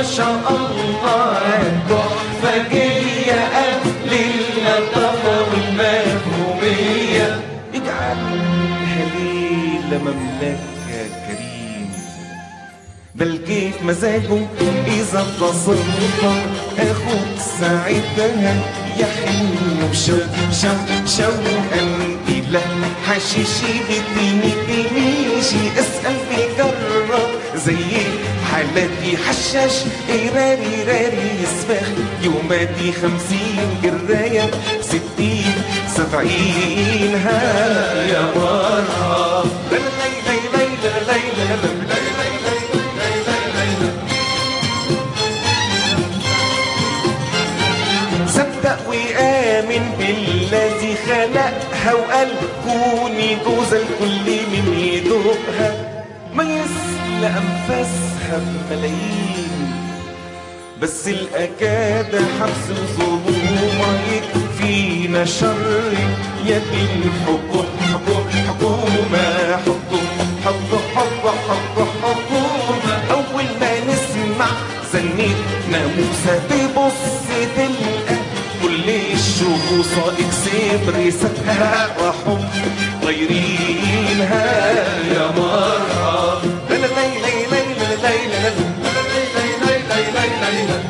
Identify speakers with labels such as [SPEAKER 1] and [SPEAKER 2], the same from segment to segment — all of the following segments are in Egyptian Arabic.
[SPEAKER 1] ما شاء الله تحفة جاية أهل اللطافة والمفهومية اجعلها ليلة مملكة كريم بل كيف مزاجه إذا تصدق أخوك ساعتها يحن بشوق شوق شوقا إلى حشيشي بديني تميشي اسأل في جرب زي حالتي حشاش إيراري راري يسبخ يوماتي خمسين جراية ستين سبعين ها يا مرحب ليلى ليلى ليلى ليلى صدق وآمن بالذي خلقها وقال كوني جوز الكل من يدوقها ما يسلى أنفاسها بملايين بس الأكاد حبس وظلومة يكفينا شر يد الحكم حكم حكومة حكم حكم حكم حكم حكومة أول ما نسمع زنيت ناموسة تبص تلقى كل الشخوصة اكسبريساتها راحوا غيرينها يا مرحب لا لا لا لا لا لا لا لا لا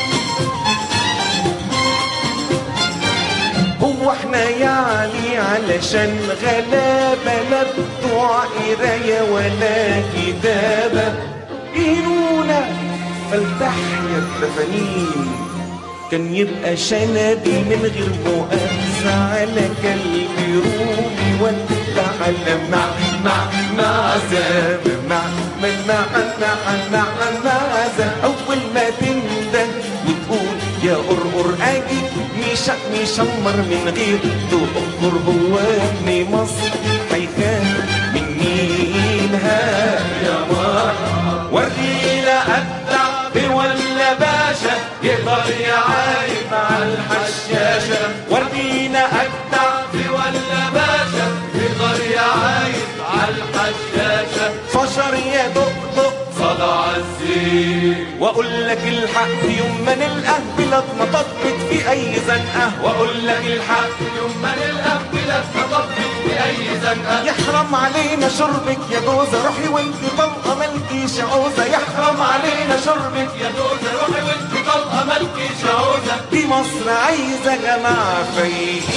[SPEAKER 1] هو احنا يعني علشان غلابة لا بتوع قراية ولا كتابة قيلونا فلتحيا التفانين كان يبقى شنبي من غير مؤاخذة على كلب رومي وانت على مع مع مع زاب مع مع مع مع مع مع زاب أول ما تندم وتقول يا قرقر أجي مش مشمر من غير تقر هو ابن مصر هيخاف من مينها يا مرحبا ورينا أبدع ولا باشا يقدر يعايب مع الحشاشة ورينا أبدع ولا باشا يقدر يعايب على الحشاشة فشر يا دق صدع الزين واقول لك الحق يوم ما نلقى بلاد ما طبت في اي زنقه واقول لك الحق يوم ما نلقى بلاد ما طبت في اي زنقه يحرم علينا شربك يا جوزة روحي وانت طلقه مالكيش عوزه يحرم علينا شربك يا جوزة روحي وانت طلقه مالكيش عوزه دي مصر عايزه جماعه فايقين